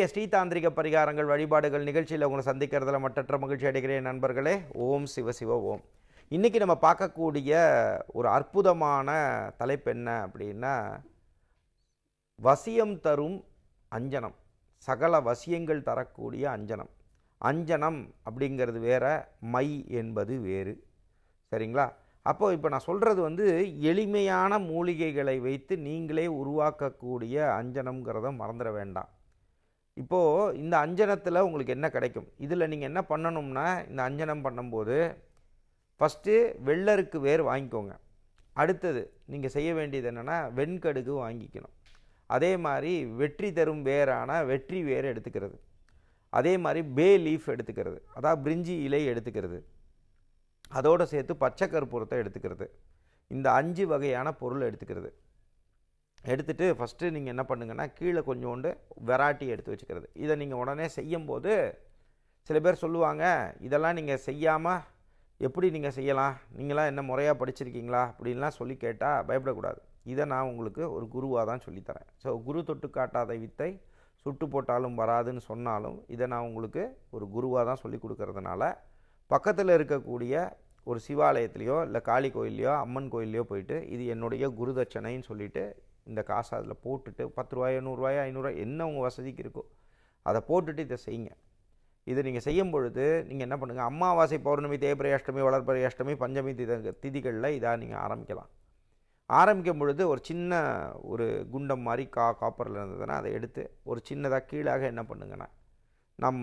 ஸ்ரீதாந்திரிக பரிகாரங்கள் வழிபாடுகள் நிகழ்ச்சியில் உங்களை சந்திக்கிறதுல மற்றற்ற மகிழ்ச்சி அடைகிறேன் நண்பர்களே ஓம் சிவ சிவ ஓம் இன்றைக்கி நம்ம பார்க்கக்கூடிய ஒரு அற்புதமான தலைப்பு என்ன அப்படின்னா வசியம் தரும் அஞ்சனம் சகல வசியங்கள் தரக்கூடிய அஞ்சனம் அஞ்சனம் அப்படிங்கிறது வேற மை என்பது வேறு சரிங்களா அப்போ இப்போ நான் சொல்கிறது வந்து எளிமையான மூலிகைகளை வைத்து நீங்களே உருவாக்கக்கூடிய அஞ்சனம்ங்கிறத மறந்துட வேண்டாம் இப்போது இந்த அஞ்சனத்தில் உங்களுக்கு என்ன கிடைக்கும் இதில் நீங்கள் என்ன பண்ணணும்னா இந்த அஞ்சனம் பண்ணும்போது ஃபஸ்ட்டு வெள்ளருக்கு வேர் வாங்கிக்கோங்க அடுத்தது நீங்கள் செய்ய வேண்டியது என்னென்னா வெண்கடுகு வாங்கிக்கணும் அதே மாதிரி வெற்றி தரும் வேரான வெற்றி வேர் எடுத்துக்கிறது அதே மாதிரி பே லீஃப் எடுத்துக்கிறது அதாவது பிரிஞ்சி இலை எடுத்துக்கிறது அதோடு சேர்த்து பச்சை கற்பூரத்தை எடுத்துக்கிறது இந்த அஞ்சு வகையான பொருள் எடுத்துக்கிறது எடுத்துகிட்டு ஃபஸ்ட்டு நீங்கள் என்ன பண்ணுங்கன்னா கீழே கொஞ்சோண்டு வெராட்டி எடுத்து வச்சுக்கிறது இதை நீங்கள் உடனே செய்யும்போது சில பேர் சொல்லுவாங்க இதெல்லாம் நீங்கள் செய்யாமல் எப்படி நீங்கள் செய்யலாம் நீங்களாம் என்ன முறையாக படிச்சிருக்கீங்களா அப்படின்லாம் சொல்லி கேட்டால் பயப்படக்கூடாது இதை நான் உங்களுக்கு ஒரு குருவாக தான் சொல்லித்தரேன் ஸோ குரு தொட்டு காட்டாத வித்தை சுட்டு போட்டாலும் வராதுன்னு சொன்னாலும் இதை நான் உங்களுக்கு ஒரு குருவாக தான் சொல்லி கொடுக்கறதுனால பக்கத்தில் இருக்கக்கூடிய ஒரு சிவாலயத்துலேயோ இல்லை காளி கோயில்லையோ அம்மன் கோயில்லையோ போயிட்டு இது என்னுடைய குரு தட்சணைன்னு சொல்லிட்டு இந்த காசை அதில் போட்டுட்டு பத்து ரூபாயோ நூறுரூவாயோ ஐநூறுரூவா என்ன உங்கள் வசதிக்கு இருக்கோ அதை போட்டுட்டு இதை செய்யுங்க இதை நீங்கள் செய்யும் பொழுது நீங்கள் என்ன பண்ணுங்கள் அமாவாசை பௌர்ணமி தேய்பிரை அஷ்டமி வளர்பிறை அஷ்டமி பஞ்சமி தித திதிகளில் இதாக நீங்கள் ஆரம்பிக்கலாம் ஆரம்பிக்கும் பொழுது ஒரு சின்ன ஒரு குண்டம் மாதிரி கா காப்பரில் இருந்ததுன்னா அதை எடுத்து ஒரு சின்னதாக கீழாக என்ன பண்ணுங்கன்னா நம்ம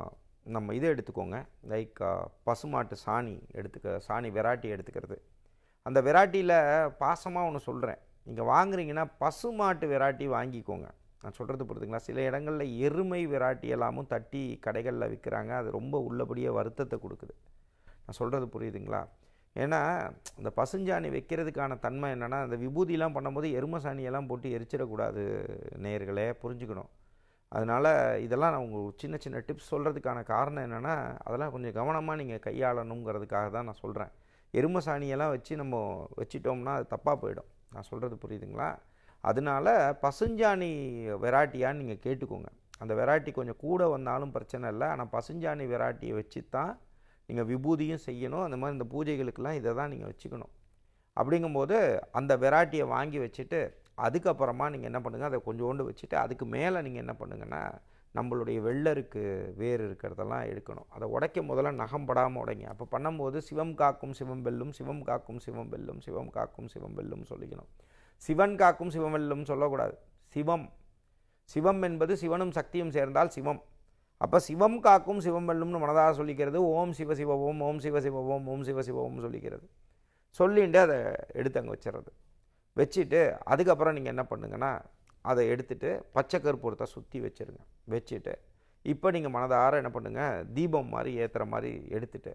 நம்ம இதை எடுத்துக்கோங்க லைக் பசுமாட்டு சாணி எடுத்துக்க சாணி வெராட்டி எடுத்துக்கிறது அந்த வெராட்டியில் பாசமாக ஒன்று சொல்கிறேன் நீங்கள் வாங்குறீங்கன்னா பசுமாட்டு வெராட்டி வாங்கிக்கோங்க நான் சொல்கிறது புரியுதுங்களா சில இடங்களில் எருமை வெராட்டி எல்லாமும் தட்டி கடைகளில் விற்கிறாங்க அது ரொம்ப உள்ளபடியே வருத்தத்தை கொடுக்குது நான் சொல்கிறது புரியுதுங்களா ஏன்னா இந்த பசுஞ்சாணி வைக்கிறதுக்கான தன்மை என்னென்னா அந்த விபூதிலாம் பண்ணும்போது எருமை சாணியெல்லாம் போட்டு எரிச்சிடக்கூடாது நேயர்களே புரிஞ்சுக்கணும் அதனால் இதெல்லாம் நான் உங்களுக்கு சின்ன சின்ன டிப்ஸ் சொல்கிறதுக்கான காரணம் என்னென்னா அதெல்லாம் கொஞ்சம் கவனமாக நீங்கள் கையாளணுங்கிறதுக்காக தான் நான் சொல்கிறேன் எருமை சாணியெல்லாம் வச்சு நம்ம வச்சிட்டோம்னா அது தப்பாக போயிடும் நான் சொல்கிறது புரியுதுங்களா அதனால பசுஞ்சாணி வெரைட்டியான்னு நீங்கள் கேட்டுக்கோங்க அந்த வெரைட்டி கொஞ்சம் கூட வந்தாலும் பிரச்சனை இல்லை ஆனால் பசுஞ்சாணி வெரைட்டியை வச்சு தான் நீங்கள் விபூதியும் செய்யணும் அந்த மாதிரி இந்த பூஜைகளுக்கெல்லாம் இதை தான் நீங்கள் வச்சுக்கணும் அப்படிங்கும்போது அந்த வெரைட்டியை வாங்கி வச்சுட்டு அதுக்கப்புறமா நீங்கள் என்ன பண்ணுங்கள் அதை கொஞ்சோண்டு வச்சுட்டு அதுக்கு மேலே நீங்கள் என்ன பண்ணுங்கன்னா நம்மளுடைய வெள்ளருக்கு வேர் இருக்கிறதெல்லாம் எடுக்கணும் அதை உடைக்க முதல்ல நகம் படாமல் உடைங்க அப்போ பண்ணும்போது சிவம் காக்கும் சிவம் வெல்லும் சிவம் காக்கும் சிவம் வெல்லும் சிவம் காக்கும் சிவம் வெல்லும் சொல்லிக்கணும் சிவன் காக்கும் சிவம் வெல்லும் சொல்லக்கூடாது சிவம் சிவம் என்பது சிவனும் சக்தியும் சேர்ந்தால் சிவம் அப்போ சிவம் காக்கும் சிவம் வெல்லும்னு மனதாக சொல்லிக்கிறது ஓம் சிவ சிவ ஓம் ஓம் சிவ சிவ ஓம் ஓம் சிவ சிவ ஓம் சொல்லிக்கிறது சொல்லிட்டு அதை எடுத்து அங்கே வச்சிடுறது வச்சுட்டு அதுக்கப்புறம் நீங்கள் என்ன பண்ணுங்கன்னா அதை எடுத்துகிட்டு பச்சை கற்பூரத்தை சுற்றி வச்சுருங்க வச்சுட்டு இப்போ நீங்கள் மனதார என்ன பண்ணுங்கள் தீபம் மாதிரி ஏற்றுற மாதிரி எடுத்துட்டு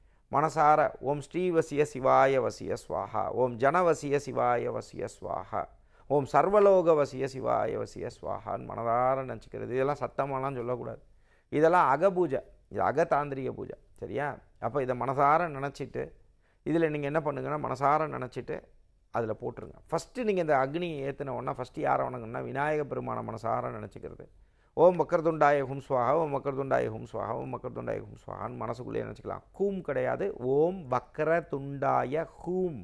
மனசார ஓம் ஸ்ரீவசிய சிவாய வசிய ஸ்வாஹா ஓம் ஜனவசிய சிவாய வசிய ஸ்வாஹா ஓம் சர்வலோக வசிய சிவாய வசிய ஸ்வாஹான்னு மனதார நினச்சிக்கிறது இதெல்லாம் சத்தமாலாம் சொல்லக்கூடாது இதெல்லாம் அகபூஜை இது அகதாந்திரிக பூஜை சரியா அப்போ இதை மனசார நினச்சிட்டு இதில் நீங்கள் என்ன பண்ணுங்கன்னா மனசார நினச்சிட்டு அதில் போட்டுருங்க ஃபஸ்ட்டு நீங்கள் இந்த அக்னியை ஏற்றின உடனே ஃபஸ்ட்டு யாரை வணங்கணும்னா விநாயக பெருமான மனசார நினச்சிக்கிறது ஓம் மக்கர்துண்டாய ஹும் ஸ்வாஹா ஓம் மக்கர்துண்டாய ஹும் ஸ்வாஹா ஓம் மக்கர்துண்டாய ஹும் ஸ்வாஹான்னு மனசுக்குள்ளேயே நினச்சிக்கலாம் ஹூம் கிடையாது ஓம் வக்கர துண்டாய ஹூம்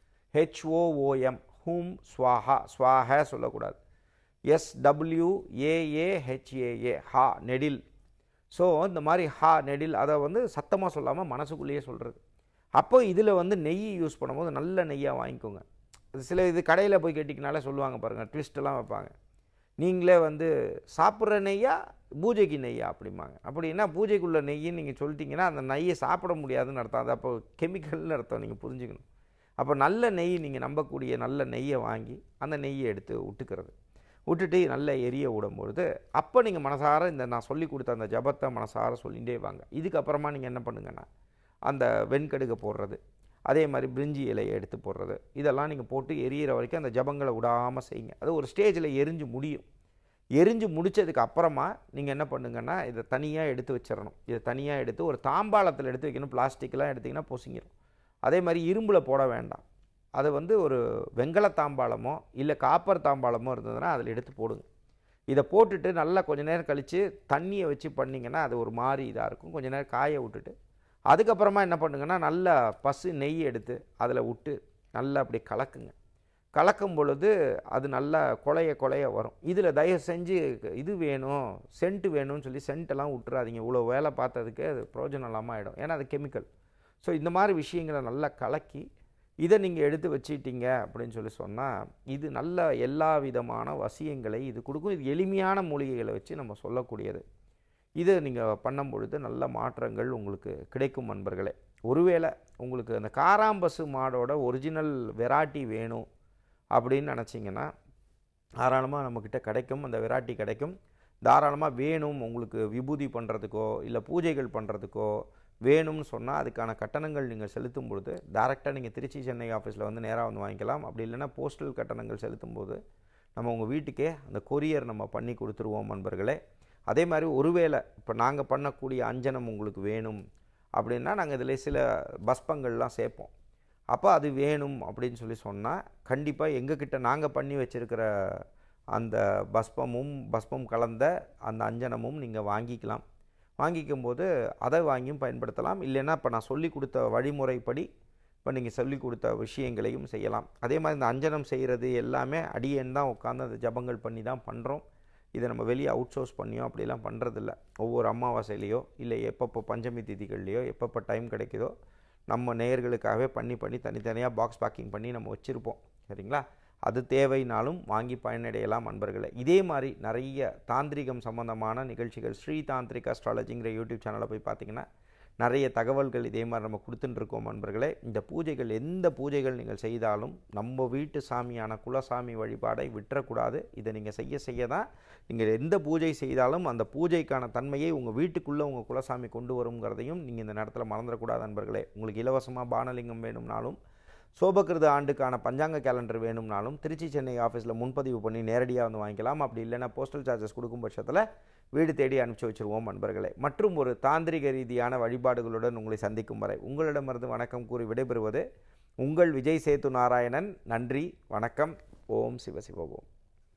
ஹெச்ஓஓஎம் ஹூம் ஸ்வாஹா ஸ்வாஹ சொல்லக்கூடாது எஸ் டபிள்யூ ஏஏஹெச்ஏஏ ஹா நெடில் ஸோ இந்த மாதிரி ஹா நெடில் அதை வந்து சத்தமாக சொல்லாமல் மனசுக்குள்ளேயே சொல்கிறது அப்போ இதில் வந்து நெய் யூஸ் பண்ணும்போது நல்ல நெய்யாக வாங்கிக்கோங்க சில இது கடையில் போய் கேட்டிங்கனாலே சொல்லுவாங்க பாருங்கள் ட்விஸ்ட்டெல்லாம் வைப்பாங்க நீங்களே வந்து சாப்பிட்ற நெய்யா பூஜைக்கு நெய்யா அப்படிம்பாங்க அப்படின்னா பூஜைக்குள்ள நெய்ன்னு நீங்கள் சொல்லிட்டீங்கன்னா அந்த நெய்யை சாப்பிட முடியாதுன்னு அர்த்தம் அது அப்போ கெமிக்கல்னு அர்த்தம் நீங்கள் புரிஞ்சுக்கணும் அப்போ நல்ல நெய் நீங்கள் நம்பக்கூடிய நல்ல நெய்யை வாங்கி அந்த நெய்யை எடுத்து விட்டுக்கிறது விட்டுட்டு நல்லா எரிய விடும்பொழுது அப்போ நீங்கள் மனசார இந்த நான் சொல்லி கொடுத்த அந்த ஜபத்தை மனசார சொல்லிகிட்டே வாங்க இதுக்கப்புறமா நீங்கள் என்ன பண்ணுங்கன்னா அந்த வெண்கடுகை போடுறது அதே மாதிரி பிரிஞ்சி இலையை எடுத்து போடுறது இதெல்லாம் நீங்கள் போட்டு எரியிற வரைக்கும் அந்த ஜபங்களை விடாமல் செய்யுங்க அது ஒரு ஸ்டேஜில் எரிஞ்சு முடியும் எரிஞ்சு முடித்ததுக்கு அப்புறமா நீங்கள் என்ன பண்ணுங்கன்னா இதை தனியாக எடுத்து வச்சிடணும் இதை தனியாக எடுத்து ஒரு தாம்பாளத்தில் எடுத்து வைக்கணும் பிளாஸ்டிக்லாம் எடுத்திங்கன்னா பொசுங்கிடும் அதே மாதிரி இரும்பில் போட வேண்டாம் அதை வந்து ஒரு வெங்கல தாம்பாளமோ இல்லை காப்பர் தாம்பாளமோ இருந்ததுன்னா அதில் எடுத்து போடுங்க இதை போட்டுட்டு நல்லா கொஞ்ச நேரம் கழித்து தண்ணியை வச்சு பண்ணிங்கன்னா அது ஒரு மாதிரி இதாக இருக்கும் கொஞ்ச நேரம் காய விட்டுட்டு அதுக்கப்புறமா என்ன பண்ணுங்கன்னா நல்லா பசு நெய் எடுத்து அதில் விட்டு நல்லா அப்படி கலக்குங்க கலக்கும் பொழுது அது நல்லா குலைய குலைய வரும் இதில் தயவு செஞ்சு இது வேணும் சென்ட் வேணும்னு சொல்லி சென்ட்டெல்லாம் விட்டுறாதீங்க இவ்வளோ வேலை பார்த்ததுக்கு அது பிரயோஜனம் இல்லாமல் ஆகிடும் ஏன்னா அது கெமிக்கல் ஸோ இந்த மாதிரி விஷயங்களை நல்லா கலக்கி இதை நீங்கள் எடுத்து வச்சிட்டீங்க அப்படின்னு சொல்லி சொன்னால் இது நல்ல எல்லா விதமான வசியங்களை இது கொடுக்கும் இது எளிமையான மூலிகைகளை வச்சு நம்ம சொல்லக்கூடியது இதை நீங்கள் பண்ணும் பொழுது நல்ல மாற்றங்கள் உங்களுக்கு கிடைக்கும் நண்பர்களே ஒருவேளை உங்களுக்கு அந்த காராம்பசு மாடோட ஒரிஜினல் வெரைட்டி வேணும் அப்படின்னு நினச்சிங்கன்னா தாராளமாக நம்மக்கிட்ட கிடைக்கும் அந்த வெரைட்டி கிடைக்கும் தாராளமாக வேணும் உங்களுக்கு விபூதி பண்ணுறதுக்கோ இல்லை பூஜைகள் பண்ணுறதுக்கோ வேணும்னு சொன்னால் அதுக்கான கட்டணங்கள் நீங்கள் செலுத்தும் பொழுது டேரெக்டாக நீங்கள் திருச்சி சென்னை ஆஃபீஸில் வந்து நேராக வந்து வாங்கிக்கலாம் அப்படி இல்லைன்னா போஸ்டல் கட்டணங்கள் செலுத்தும் போது நம்ம உங்கள் வீட்டுக்கே அந்த கொரியர் நம்ம பண்ணி கொடுத்துருவோம் நண்பர்களே அதே மாதிரி ஒருவேளை இப்போ நாங்கள் பண்ணக்கூடிய அஞ்சனம் உங்களுக்கு வேணும் அப்படின்னா நாங்கள் இதில் சில பஸ்பங்கள்லாம் சேர்ப்போம் அப்போ அது வேணும் அப்படின்னு சொல்லி சொன்னால் கண்டிப்பாக எங்ககிட்ட நாங்கள் பண்ணி வச்சுருக்கிற அந்த பஸ்பமும் பஸ்பம் கலந்த அந்த அஞ்சனமும் நீங்கள் வாங்கிக்கலாம் வாங்கிக்கும் போது அதை வாங்கியும் பயன்படுத்தலாம் இல்லைன்னா இப்போ நான் சொல்லி கொடுத்த வழிமுறைப்படி இப்போ நீங்கள் சொல்லி கொடுத்த விஷயங்களையும் செய்யலாம் அதே மாதிரி இந்த அஞ்சனம் செய்கிறது எல்லாமே அடியேன் தான் உட்காந்து அந்த ஜபங்கள் பண்ணி தான் பண்ணுறோம் இதை நம்ம வெளியே அவுட் சோர்ஸ் பண்ணியோ அப்படிலாம் பண்ணுறதில்ல ஒவ்வொரு அமாவாசையிலையோ இல்லை எப்பப்போ பஞ்சமி திதிகள்லையோ எப்பப்போ டைம் கிடைக்குதோ நம்ம நேயர்களுக்காகவே பண்ணி பண்ணி தனித்தனியாக பாக்ஸ் பேக்கிங் பண்ணி நம்ம வச்சுருப்போம் சரிங்களா அது தேவைனாலும் வாங்கி பயனடையலாம் நண்பர்களே இதே மாதிரி நிறைய தாந்திரிகம் சம்பந்தமான நிகழ்ச்சிகள் ஸ்ரீ தாந்திரிக் அஸ்ட்ராலஜிங்கிற யூடியூப் சேனலை போய் பார்த்தீங்கன்னா நிறைய தகவல்கள் இதே மாதிரி நம்ம கொடுத்துட்டுருக்கோம் நண்பர்களே இந்த பூஜைகள் எந்த பூஜைகள் நீங்கள் செய்தாலும் நம்ம வீட்டு சாமியான குலசாமி வழிபாடை விட்டுறக்கூடாது இதை நீங்கள் செய்ய செய்ய தான் நீங்கள் எந்த பூஜை செய்தாலும் அந்த பூஜைக்கான தன்மையை உங்கள் வீட்டுக்குள்ளே உங்கள் குலசாமி கொண்டு வருங்கிறதையும் நீங்கள் இந்த நேரத்தில் மறந்துடக்கூடாது நண்பர்களே உங்களுக்கு இலவசமாக பானலிங்கம் வேணும்னாலும் சோபகிருத ஆண்டுக்கான பஞ்சாங்க கேலண்டர் வேணும்னாலும் திருச்சி சென்னை ஆஃபீஸில் முன்பதிவு பண்ணி நேரடியாக வந்து வாங்கிக்கலாம் அப்படி இல்லைன்னா போஸ்டல் சார்ஜஸ் கொடுக்கும் பட்சத்தில் வீடு தேடி அனுப்பிச்சி வச்சுருவோம் நண்பர்களே மற்றும் ஒரு தாந்திரிக ரீதியான வழிபாடுகளுடன் உங்களை சந்திக்கும் வரை உங்களிடமிருந்து வணக்கம் கூறி விடைபெறுவது உங்கள் விஜய் சேத்து நாராயணன் நன்றி வணக்கம் ஓம் சிவசிவோம்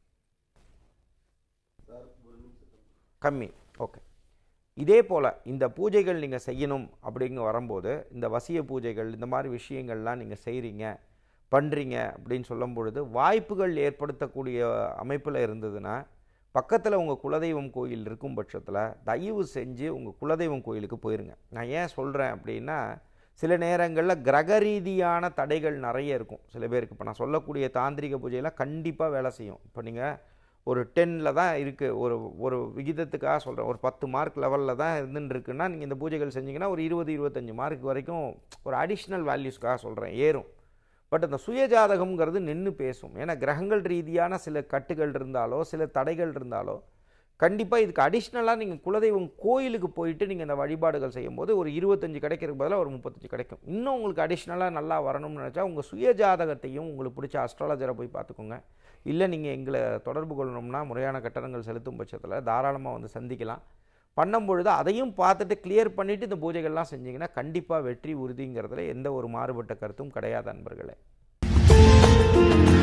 கம்மி ஓகே இதே போல் இந்த பூஜைகள் நீங்கள் செய்யணும் அப்படிங்க வரும்போது இந்த வசிய பூஜைகள் இந்த மாதிரி விஷயங்கள்லாம் நீங்கள் செய்கிறீங்க பண்ணுறீங்க அப்படின்னு சொல்லும் பொழுது வாய்ப்புகள் ஏற்படுத்தக்கூடிய அமைப்பில் இருந்ததுன்னா பக்கத்தில் உங்கள் குலதெய்வம் கோயில் இருக்கும் பட்சத்தில் தயவு செஞ்சு உங்கள் குலதெய்வம் கோயிலுக்கு போயிருங்க நான் ஏன் சொல்கிறேன் அப்படின்னா சில நேரங்களில் கிரக ரீதியான தடைகள் நிறைய இருக்கும் சில பேருக்கு இப்போ நான் சொல்லக்கூடிய தாந்திரிக பூஜையெல்லாம் கண்டிப்பாக வேலை செய்யும் இப்போ நீங்கள் ஒரு டென்னில் தான் இருக்குது ஒரு ஒரு விகிதத்துக்காக சொல்கிறேன் ஒரு பத்து மார்க் லெவலில் தான் இருந்துன்னு இருக்குன்னா நீங்கள் இந்த பூஜைகள் செஞ்சீங்கன்னா ஒரு இருபது இருபத்தஞ்சி மார்க் வரைக்கும் ஒரு அடிஷ்னல் வேல்யூஸ்க்காக சொல்கிறேன் ஏறும் பட் அந்த சுயஜாதகம்ங்கிறது நின்று பேசும் ஏன்னா கிரகங்கள் ரீதியான சில கட்டுகள் இருந்தாலோ சில தடைகள் இருந்தாலோ கண்டிப்பாக இதுக்கு அடிஷ்னலாக நீங்கள் குலதெய்வம் கோயிலுக்கு போயிட்டு நீங்கள் இந்த வழிபாடுகள் செய்யும்போது ஒரு இருபத்தஞ்சு கிடைக்கிறதுக்கு பதிலாக ஒரு முப்பத்தஞ்சு கிடைக்கும் இன்னும் உங்களுக்கு அடிஷ்னலாக நல்லா வரணும்னு நினச்சா உங்கள் சுயஜாதகத்தையும் உங்களுக்கு பிடிச்ச அஸ்ட்ராலஜரை போய் பார்த்துக்கோங்க இல்லை நீங்கள் எங்களை தொடர்பு கொள்ளணும்னா முறையான கட்டணங்கள் செலுத்தும் பட்சத்தில் தாராளமாக வந்து சந்திக்கலாம் பண்ணும் பொழுது அதையும் பார்த்துட்டு கிளியர் பண்ணிவிட்டு இந்த பூஜைகள்லாம் செஞ்சீங்கன்னா கண்டிப்பாக வெற்றி உறுதிங்கிறதுல எந்த ஒரு மாறுபட்ட கருத்தும் கிடையாது நண்பர்களே